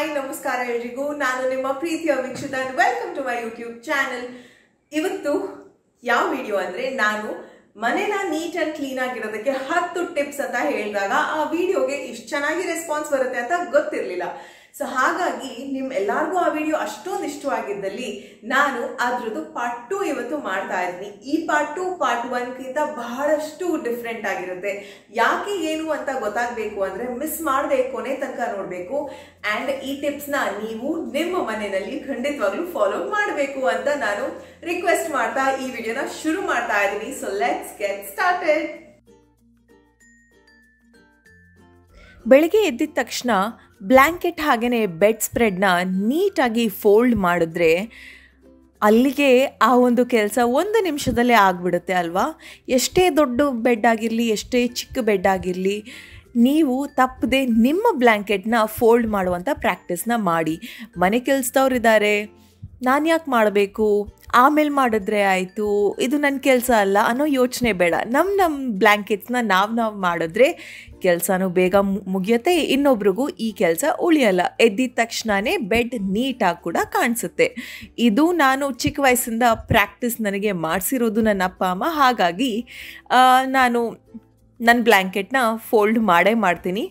hi ನಮಸ್ಕಾರ ಎಲ್ರಿಗೂ ನಾನು ನಿಮ್ಮ ಪ್ರೀತಿಯ ವೀಕ್ಷಿತ welcome to my YouTube channel ಇವತ್ತು ಯಾವ ವಿಡಿಯೋ ಅಂದ್ರೆ ನಾನು ಮನೆನ ನೀಟ್ ಅಂಡ್ ಕ್ಲೀನ್ ಆಗಿರೋದಕ್ಕೆ ಹತ್ತು ಟಿಪ್ಸ್ ಅಂತ ಹೇಳಿದಾಗ ಆ ವಿಡಿಯೋಗೆ ಇಷ್ಟು ಚೆನ್ನಾಗಿ ರೆಸ್ಪಾನ್ಸ್ ಬರುತ್ತೆ ಅಂತ ಗೊತ್ತಿರಲಿಲ್ಲ ಸೊ ಹಾಗಾಗಿ ನಿಮ್ ಎಲ್ಲಾರ್ಗೂ ಆ ವಿಡಿಯೋ ಅಷ್ಟೊಂದು ಇಷ್ಟವಾಗಿದ್ದಲ್ಲಿ ನಾನು ಅದ್ರದ್ದು ಪಾರ್ಟ್ ಟು ಇವತ್ತು ಮಾಡ್ತಾ ಇದ್ದೀನಿ ಈ ಪಾರ್ಟ್ ಟು ಪಾರ್ಟ್ ಒನ್ಗಿಂತ ಬಹಳಷ್ಟು ಡಿಫ್ರೆಂಟ್ ಆಗಿರುತ್ತೆ ಯಾಕೆ ಏನು ಅಂತ ಗೊತ್ತಾಗಬೇಕು ಅಂದ್ರೆ ಮಿಸ್ ಮಾಡದೆ ಕೊನೆ ತನಕ ನೋಡಬೇಕು ಆ್ಯಂಡ್ ಈ ಟಿಪ್ಸ್ನ ನೀವು ನಿಮ್ಮ ಮನೆಯಲ್ಲಿ ಖಂಡಿತವಾಗ್ಲೂ ಫಾಲೋ ಮಾಡಬೇಕು ಅಂತ ನಾನು ರಿಕ್ವೆಸ್ಟ್ ಮಾಡ್ತಾ ಈ ವಿಡಿಯೋನ ಶುರು ಮಾಡ್ತಾ ಇದ್ದೀನಿ ಸೊ ಲೆಟ್ಸ್ ಗೆಟ್ ಸ್ಟಾರ್ಟೆಡ್ ಬೆಳಿಗ್ಗೆ ಎದ್ದಿದ ತಕ್ಷಣ ಬ್ಲ್ಯಾಂಕೆಟ್ ಹಾಗೆಯೇ ಬೆಡ್ ಸ್ಪ್ರೆಡ್ನ ನೀಟಾಗಿ ಫೋಲ್ಡ್ ಮಾಡಿದ್ರೆ ಅಲ್ಲಿಗೆ ಆ ಒಂದು ಕೆಲಸ ಒಂದು ನಿಮಿಷದಲ್ಲೇ ಆಗಿಬಿಡುತ್ತೆ ಅಲ್ವಾ ಎಷ್ಟೇ ದೊಡ್ಡ ಬೆಡ್ ಆಗಿರಲಿ ಎಷ್ಟೇ ಚಿಕ್ಕ ಬೆಡ್ ಆಗಿರಲಿ ನೀವು ತಪ್ಪದೆ ನಿಮ್ಮ ಬ್ಲ್ಯಾಂಕೆಟ್ನ ಫೋಲ್ಡ್ ಮಾಡುವಂಥ ಪ್ರಾಕ್ಟೀಸ್ನ ಮಾಡಿ ಮನೆ ಕೆಲಸದವ್ರಿದ್ದಾರೆ ನಾನು ಯಾಕೆ ಮಾಡಬೇಕು ಆಮೇಲೆ ಮಾಡಿದ್ರೆ ಆಯಿತು ಇದು ನನ್ನ ಕೆಲಸ ಅಲ್ಲ ಅನ್ನೋ ಯೋಚನೆ ಬೇಡ ನಮ್ಮ ನಮ್ಮ ಬ್ಲ್ಯಾಂಕೆಟ್ಸ್ನ ನಾವು ನಾವು ಮಾಡಿದ್ರೆ ಕೆಲಸನೂ ಬೇಗ ಮುಗಿಯುತ್ತೆ ಇನ್ನೊಬ್ರಿಗೂ ಈ ಕೆಲಸ ಉಳಿಯಲ್ಲ ಎದ್ದಿದ ತಕ್ಷಣವೇ ಬೆಡ್ ನೀಟಾಗಿ ಕೂಡ ಕಾಣಿಸುತ್ತೆ ಇದು ನಾನು ಚಿಕ್ಕ ವಯಸ್ಸಿಂದ ಪ್ರಾಕ್ಟೀಸ್ ನನಗೆ ಮಾಡಿಸಿರೋದು ನನ್ನ ಅಪ್ಪ ಅಮ್ಮ ಹಾಗಾಗಿ ನಾನು ನನ್ನ ಬ್ಲ್ಯಾಂಕೆಟ್ನ ಫೋಲ್ಡ್ ಮಾಡೇ ಮಾಡ್ತೀನಿ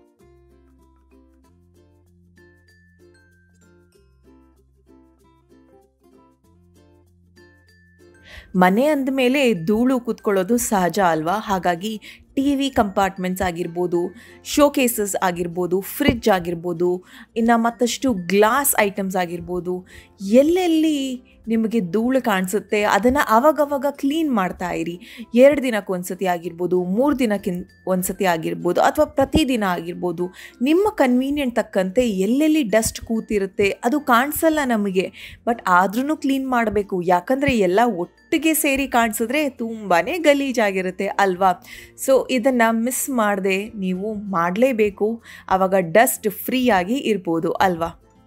ಮನೆ ಅಂದಮೇಲೆ ಧೂಳು ಕೂತ್ಕೊಳ್ಳೋದು ಸಹಜ ಅಲ್ವಾ ಹಾಗಾಗಿ ಟಿ ವಿ ಕಂಪಾರ್ಟ್ಮೆಂಟ್ಸ್ ಆಗಿರ್ಬೋದು ಶೋಕೇಸಸ್ ಆಗಿರ್ಬೋದು ಫ್ರಿಡ್ಜ್ ಆಗಿರ್ಬೋದು ಇನ್ನು ಮತ್ತಷ್ಟು ಗ್ಲಾಸ್ ಐಟಮ್ಸ್ ಆಗಿರ್ಬೋದು ಎಲ್ಲೆಲ್ಲಿ ನಿಮಗೆ ಧೂಳು ಕಾಣಿಸುತ್ತೆ ಅದನ್ನು ಅವಾಗವಾಗ ಕ್ಲೀನ್ ಮಾಡ್ತಾ ಇರಿ ಎರಡು ದಿನಕ್ಕೆ ಒಂದ್ಸತಿ ಆಗಿರ್ಬೋದು ಮೂರು ದಿನಕ್ಕಿನ್ ಒಂದ್ಸತಿ ಆಗಿರ್ಬೋದು ಅಥವಾ ಪ್ರತಿದಿನ ಆಗಿರ್ಬೋದು ನಿಮ್ಮ ಕನ್ವೀನಿಯೆಂಟ್ ತಕ್ಕಂತೆ ಎಲ್ಲೆಲ್ಲಿ ಡಸ್ಟ್ ಕೂತಿರುತ್ತೆ ಅದು ಕಾಣಿಸಲ್ಲ ನಮಗೆ ಬಟ್ ಆದ್ರೂ ಕ್ಲೀನ್ ಮಾಡಬೇಕು ಯಾಕಂದರೆ ಎಲ್ಲ ಒಟ್ಟಿಗೆ ಸೇರಿ ಕಾಣಿಸಿದ್ರೆ ತುಂಬಾ ಗಲೀಜಾಗಿರುತ್ತೆ ಅಲ್ವಾ ಸೊ ಇದನ್ನು ಮಿಸ್ ಮಾಡದೆ ನೀವು ಮಾಡಲೇಬೇಕು ಆವಾಗ ಡಸ್ಟ್ ಫ್ರೀಯಾಗಿ ಇರ್ಬೋದು ಅಲ್ವಾ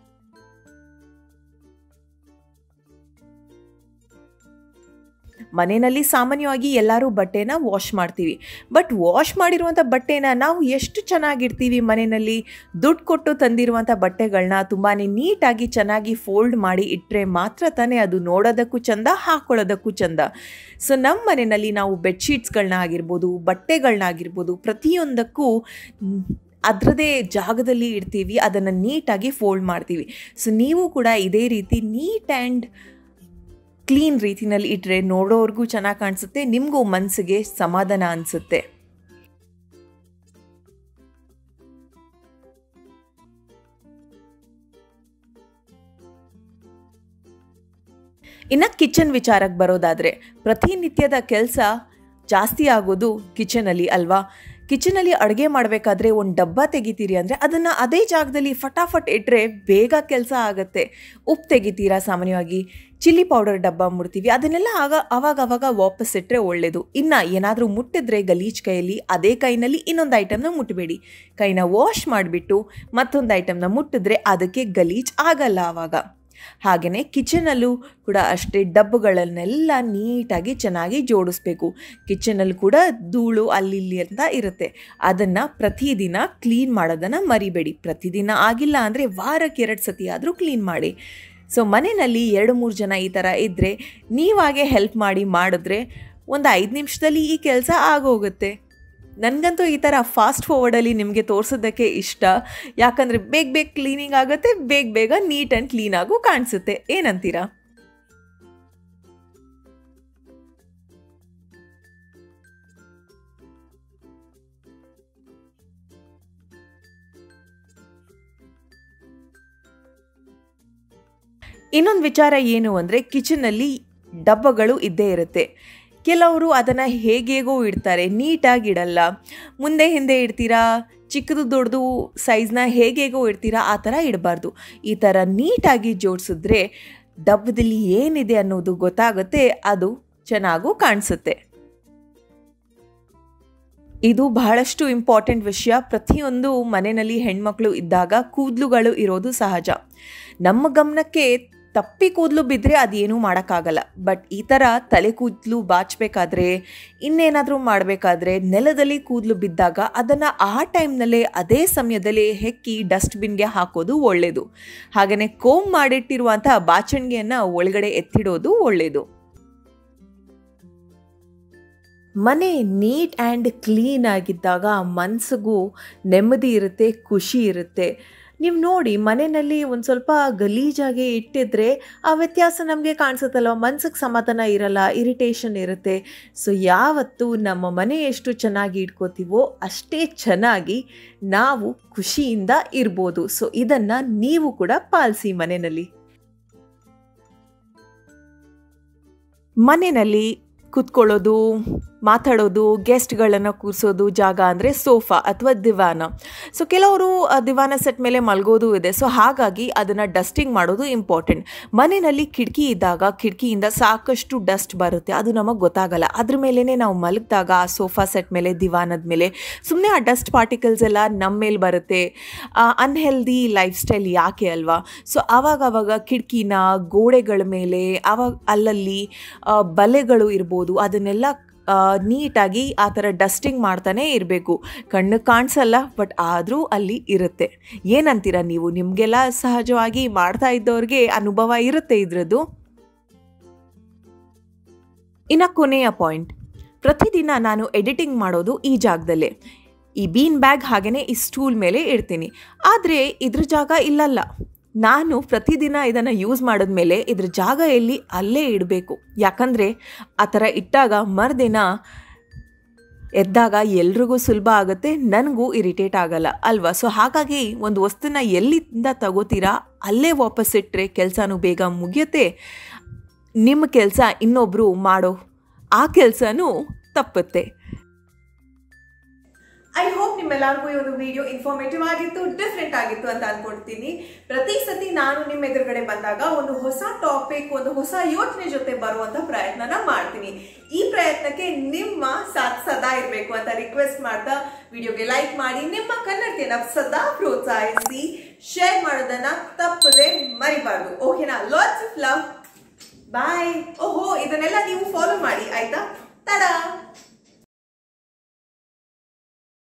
ಮನೆಯಲ್ಲಿ ಸಾಮಾನ್ಯವಾಗಿ ಎಲ್ಲರೂ ಬಟ್ಟೆನ ವಾಶ್ ಮಾಡ್ತೀವಿ ಬಟ್ ವಾಶ್ ಮಾಡಿರುವಂಥ ಬಟ್ಟೆನ ನಾವು ಎಷ್ಟು ಚೆನ್ನಾಗಿರ್ತೀವಿ ಮನೆಯಲ್ಲಿ ದುಡ್ಡು ಕೊಟ್ಟು ತಂದಿರುವಂಥ ಬಟ್ಟೆಗಳನ್ನ ತುಂಬಾ ನೀಟಾಗಿ ಚೆನ್ನಾಗಿ ಫೋಲ್ಡ್ ಮಾಡಿ ಇಟ್ಟರೆ ಮಾತ್ರ ತಾನೇ ಅದು ನೋಡೋದಕ್ಕೂ ಚಂದ ಹಾಕೊಳ್ಳೋದಕ್ಕೂ ಚಂದ ಸೊ ನಮ್ಮ ಮನೆಯಲ್ಲಿ ನಾವು ಬೆಡ್ಶೀಟ್ಸ್ಗಳನ್ನ ಆಗಿರ್ಬೋದು ಬಟ್ಟೆಗಳನ್ನ ಆಗಿರ್ಬೋದು ಪ್ರತಿಯೊಂದಕ್ಕೂ ಅದರದೇ ಜಾಗದಲ್ಲಿ ಇಡ್ತೀವಿ ಅದನ್ನು ನೀಟಾಗಿ ಫೋಲ್ಡ್ ಮಾಡ್ತೀವಿ ಸೊ ನೀವು ಕೂಡ ಇದೇ ರೀತಿ ನೀಟ್ ಆ್ಯಂಡ್ ಕ್ಲೀನ್ ರೀತಿನಲ್ಲಿ ಇಟ್ಟರೆ ನೋಡೋರ್ಗೂ ಚೆನ್ನಾಗಿ ಕಾಣಿಸುತ್ತೆ ನಿಮಗೂ ಮನಸ್ಸಿಗೆ ಸಮಾಧಾನ ಅನಿಸುತ್ತೆ ಇನ್ನು ಕಿಚನ್ ವಿಚಾರಕ್ಕೆ ಬರೋದಾದರೆ ಪ್ರತಿನಿತ್ಯದ ಕೆಲಸ ಜಾಸ್ತಿ ಆಗೋದು ಕಿಚನಲ್ಲಿ ಅಲ್ವಾ ಕಿಚನಲ್ಲಿ ಅಡುಗೆ ಮಾಡಬೇಕಾದ್ರೆ ಒಂದು ಡಬ್ಬ ತೆಗಿತೀರಿ ಅಂದರೆ ಅದನ್ನು ಅದೇ ಜಾಗದಲ್ಲಿ ಫಟಾಫಟ್ ಇಟ್ಟರೆ ಬೇಗ ಕೆಲಸ ಆಗುತ್ತೆ ಉಪ್ಪು ತೆಗಿತೀರಾ ಸಾಮಾನ್ಯವಾಗಿ ಚಿಲ್ಲಿ ಪೌಡರ್ ಡಬ್ಬ ಮುಡ್ತೀವಿ ಅದನ್ನೆಲ್ಲ ಆಗ ಅವಾಗ ಅವಾಗ ವಾಪಸ್ ಇಟ್ಟರೆ ಒಳ್ಳೆಯದು ಇನ್ನು ಏನಾದರೂ ಮುಟ್ಟಿದ್ರೆ ಗಲೀಜ್ ಕೈಯಲ್ಲಿ ಅದೇ ಕೈನಲ್ಲಿ ಇನ್ನೊಂದು ಐಟಮ್ನ ಮುಟ್ಟಬೇಡಿ ಕೈನ ವಾಶ್ ಮಾಡಿಬಿಟ್ಟು ಮತ್ತೊಂದು ಐಟಮ್ನ ಮುಟ್ಟಿದ್ರೆ ಅದಕ್ಕೆ ಗಲೀಜ್ ಆಗಲ್ಲ ಆವಾಗ ಹಾಗೆಯೇ ಕಿಚನಲ್ಲೂ ಕೂಡ ಅಷ್ಟೇ ಡಬ್ಬಗಳನ್ನೆಲ್ಲ ನೀಟಾಗಿ ಚೆನ್ನಾಗಿ ಜೋಡಿಸ್ಬೇಕು ಕಿಚನಲ್ಲಿ ಕೂಡ ಧೂಳು ಅಲ್ಲಿ ಅಂತ ಇರುತ್ತೆ ಅದನ್ನು ಪ್ರತಿದಿನ ಕ್ಲೀನ್ ಮಾಡೋದನ್ನು ಮರಿಬೇಡಿ ಪ್ರತಿದಿನ ಆಗಿಲ್ಲ ಅಂದರೆ ವಾರಕ್ಕೆ ಎರಡು ಸತಿ ಆದರೂ ಕ್ಲೀನ್ ಮಾಡಿ ಸೊ ಮನೆಯಲ್ಲಿ ಎರಡು ಮೂರು ಜನ ಈ ಥರ ಇದ್ದರೆ ನೀವಾಗೆ ಹೆಲ್ಪ್ ಮಾಡಿ ಮಾಡಿದ್ರೆ ಒಂದು ಐದು ನಿಮಿಷದಲ್ಲಿ ಈ ಕೆಲಸ ಆಗೋಗುತ್ತೆ ನನಗಂತೂ ಈ ಥರ ಫಾಸ್ಟ್ ಫಾರ್ವರ್ಡಲ್ಲಿ ನಿಮಗೆ ತೋರಿಸೋದಕ್ಕೆ ಇಷ್ಟ ಯಾಕಂದರೆ ಬೇಗ ಬೇಗ ಕ್ಲೀನಿಂಗ್ ಆಗುತ್ತೆ ಬೇಗ ಬೇಗ ನೀಟ್ ಆ್ಯಂಡ್ ಕ್ಲೀನಾಗೂ ಕಾಣಿಸುತ್ತೆ ಏನಂತೀರಾ ಇನ್ನೊಂದು ವಿಚಾರ ಏನು ಅಂದರೆ ಕಿಚನಲ್ಲಿ ಡಬ್ಬಗಳು ಇದ್ದೇ ಇರುತ್ತೆ ಕೆಲವರು ಅದನ್ನು ಹೇಗೇಗೋ ಇಡ್ತಾರೆ ನೀಟಾಗಿ ಇಡಲ್ಲ ಮುಂದೆ ಹಿಂದೆ ಇಡ್ತೀರಾ ಚಿಕ್ಕದು ದೊಡ್ಡದು ಸೈಜ್ನ ಹೇಗೇಗೋ ಇಡ್ತೀರಾ ಆ ಥರ ಇಡಬಾರ್ದು ಈ ಥರ ನೀಟಾಗಿ ಜೋಡಿಸಿದ್ರೆ ಡಬ್ಬದಲ್ಲಿ ಏನಿದೆ ಅನ್ನೋದು ಗೊತ್ತಾಗುತ್ತೆ ಅದು ಚೆನ್ನಾಗೂ ಕಾಣಿಸುತ್ತೆ ಇದು ಬಹಳಷ್ಟು ಇಂಪಾರ್ಟೆಂಟ್ ವಿಷಯ ಪ್ರತಿಯೊಂದು ಮನೆಯಲ್ಲಿ ಹೆಣ್ಮಕ್ಳು ಇದ್ದಾಗ ಕೂದಲುಗಳು ಇರೋದು ಸಹಜ ನಮ್ಮ ಗಮನಕ್ಕೆ ತಪ್ಪಿ ಕೂದಲು ಬಿದ್ದರೆ ಅದೇನೂ ಮಾಡೋಕ್ಕಾಗಲ್ಲ ಬಟ್ ಈ ಥರ ತಲೆ ಕೂದಲು ಬಾಚಬೇಕಾದ್ರೆ ಇನ್ನೇನಾದರೂ ಮಾಡಬೇಕಾದ್ರೆ ನೆಲದಲ್ಲಿ ಕೂದಲು ಬಿದ್ದಾಗ ಅದನ್ನು ಆ ಟೈಮ್ನಲ್ಲೇ ಅದೇ ಸಮಯದಲ್ಲಿ ಹೆಕ್ಕಿ ಡಸ್ಟ್ಬಿನ್ಗೆ ಹಾಕೋದು ಒಳ್ಳೆಯದು ಹಾಗೆಯೇ ಕೋಮ್ ಮಾಡಿಟ್ಟಿರುವಂಥ ಬಾಚಣಿಗೆಯನ್ನು ಒಳಗಡೆ ಎತ್ತಿಡೋದು ಒಳ್ಳೆಯದು ಮನೆ ನೀಟ್ ಆ್ಯಂಡ್ ಕ್ಲೀನ್ ಆಗಿದ್ದಾಗ ಮನಸ್ಸಿಗೂ ನೆಮ್ಮದಿ ಇರುತ್ತೆ ಖುಷಿ ಇರುತ್ತೆ ನೀವು ನೋಡಿ ಮನೆಯಲ್ಲಿ ಒಂದು ಸ್ವಲ್ಪ ಗಲೀಜಾಗಿ ಇಟ್ಟಿದ್ರೆ ಆ ವ್ಯತ್ಯಾಸ ನಮಗೆ ಕಾಣಿಸುತ್ತಲ್ವ ಮನ್ಸಿಗೆ ಸಮಾಧಾನ ಇರಲ್ಲ ಇರಿಟೇಷನ್ ಇರುತ್ತೆ ಸೊ ಯಾವತ್ತು ನಮ್ಮ ಮನೆ ಎಷ್ಟು ಚೆನ್ನಾಗಿ ಇಟ್ಕೋತೀವೋ ಅಷ್ಟೇ ಚೆನ್ನಾಗಿ ನಾವು ಖುಷಿಯಿಂದ ಇರ್ಬೋದು ಸೊ ಇದನ್ನು ನೀವು ಕೂಡ ಪಾಲಿಸಿ ಮನೆಯಲ್ಲಿ ಮನೆಯಲ್ಲಿ ಕೂತ್ಕೊಳ್ಳೋದು ಮಾತಾಡೋದು ಗೆಸ್ಟ್ಗಳನ್ನು ಕೂರಿಸೋದು ಜಾಗ ಅಂದರೆ ಸೋಫಾ ಅಥವಾ ದಿವಾನ ಸೊ ಕೆಲವರು ಆ ದಿವಾನ ಸೆಟ್ ಮೇಲೆ ಮಲಗೋದು ಇದೆ ಸೊ ಹಾಗಾಗಿ ಅದನ್ನು ಡಸ್ಟಿಂಗ್ ಮಾಡೋದು ಇಂಪಾರ್ಟೆಂಟ್ ಮನೆಯಲ್ಲಿ ಕಿಟಕಿ ಇದ್ದಾಗ ಕಿಟಕಿಯಿಂದ ಸಾಕಷ್ಟು ಡಸ್ಟ್ ಬರುತ್ತೆ ಅದು ನಮಗೆ ಗೊತ್ತಾಗಲ್ಲ ಅದ್ರ ಮೇಲೇ ನಾವು ಮಲಗಿದಾಗ ಆ ಸೋಫಾ ಸೆಟ್ ಮೇಲೆ ದಿವಾನದ ಮೇಲೆ ಸುಮ್ಮನೆ ಆ ಡಸ್ಟ್ ಪಾರ್ಟಿಕಲ್ಸ್ ಎಲ್ಲ ನಮ್ಮ ಮೇಲೆ ಬರುತ್ತೆ ಅನ್ಹೆಲ್ದಿ ಲೈಫ್ ಸ್ಟೈಲ್ ಯಾಕೆ ಅಲ್ವಾ ಸೊ ಆವಾಗ ಆವಾಗ ಕಿಟಕಿನ ಗೋಡೆಗಳ ಮೇಲೆ ಆವಾಗ ಅಲ್ಲಲ್ಲಿ ಆ, ಬಲೆಗಳು ಇರ್ಬೋದು ಅದನ್ನೆಲ್ಲ ನೀಟಾಗಿ ಆ ಥರ ಡಸ್ಟಿಂಗ್ ಮಾಡ್ತಾನೆ ಇರಬೇಕು ಕಣ್ಣು ಕಾಣಿಸಲ್ಲ ಬಟ್ ಆದರೂ ಅಲ್ಲಿ ಇರುತ್ತೆ ಏನಂತೀರ ನೀವು ನಿಮಗೆಲ್ಲ ಸಹಜವಾಗಿ ಮಾಡ್ತಾ ಇದ್ದವ್ರಿಗೆ ಅನುಭವ ಇರುತ್ತೆ ಇದ್ರದ್ದು ಇನ್ನು ಕೊನೆಯ ಪಾಯಿಂಟ್ ಪ್ರತಿದಿನ ನಾನು ಎಡಿಟಿಂಗ್ ಮಾಡೋದು ಈ ಜಾಗದಲ್ಲೇ ಈ ಬೀನ್ ಬ್ಯಾಗ್ ಹಾಗೆಯೇ ಈ ಸ್ಟೂಲ್ ಮೇಲೆ ಇಡ್ತೀನಿ ಆದರೆ ಇದ್ರ ಜಾಗ ಇಲ್ಲಲ್ಲ ನಾನು ಪ್ರತಿದಿನ ಇದನ್ನು ಯೂಸ್ ಮಾಡಿದ್ಮೇಲೆ ಇದ್ರ ಜಾಗ ಎಲ್ಲಿ ಅಲ್ಲೇ ಇಡಬೇಕು ಯಾಕಂದರೆ ಆ ಥರ ಇಟ್ಟಾಗ ಮರುದಿನ ಎದ್ದಾಗ ಎಲ್ರಿಗೂ ಸುಲಭ ಆಗುತ್ತೆ ನನಗೂ ಇರಿಟೇಟ್ ಆಗಲ್ಲ ಅಲ್ವಾ ಸೊ ಹಾಗಾಗಿ ಒಂದು ವಸ್ತುನ ಎಲ್ಲಿಂದ ತಗೋತೀರಾ ಅಲ್ಲೇ ವಾಪಸ್ ಇಟ್ಟರೆ ಕೆಲಸನೂ ಬೇಗ ಮುಗಿಯುತ್ತೆ ನಿಮ್ಮ ಕೆಲಸ ಇನ್ನೊಬ್ಬರು ಮಾಡೋ ಆ ಕೆಲಸನೂ ತಪ್ಪುತ್ತೆ ಐ ಹೋಪ್ ನಿಮ್ಮೆಲ್ಲರಿಗೂ ಈ ಒಂದು ವಿಡಿಯೋ ಇನ್ಫಾರ್ಮೇಟಿವ್ ಆಗಿತ್ತು ಡಿಫ್ರೆಂಟ್ ಆಗಿತ್ತು ಅಂತ ಅನ್ಕೊಳ್ತೀನಿ ಪ್ರತಿ ಸತಿ ನಾನು ನಿಮ್ಮ ಎದುರುಗಡೆ ಬಂದಾಗ ಒಂದು ಹೊಸ ಟಾಪಿಕ್ ಒಂದು ಹೊಸ ಯೋಚನೆ ಜೊತೆ ಬರುವಂತ ಪ್ರಯತ್ನನ ಮಾಡ್ತೀನಿ ಈ ಪ್ರಯತ್ನಕ್ಕೆ ನಿಮ್ಮ ಸಾಥ್ ಸದಾ ಇರಬೇಕು ಅಂತ ರಿಕ್ವೆಸ್ಟ್ ಮಾಡ್ತಾ ವಿಡಿಯೋಗೆ ಲೈಕ್ ಮಾಡಿ ನಿಮ್ಮ ಕನ್ನಡತಿಯನ್ನ ಸದಾ ಪ್ರೋತ್ಸಾಹಿಸಿ ಶೇರ್ ಮಾಡೋದನ್ನ ತಪ್ಪದೆ ಮರಿಬಾರ್ದು ಓಕೆನಾ ಲಾಟ್ಸ್ ಆಫ್ ಲವ್ ಬಾಯ್ ಓಹೋ ಇದನ್ನೆಲ್ಲ ನೀವು ಫಾಲೋ ಮಾಡಿ ಆಯ್ತಾ ತಡಾ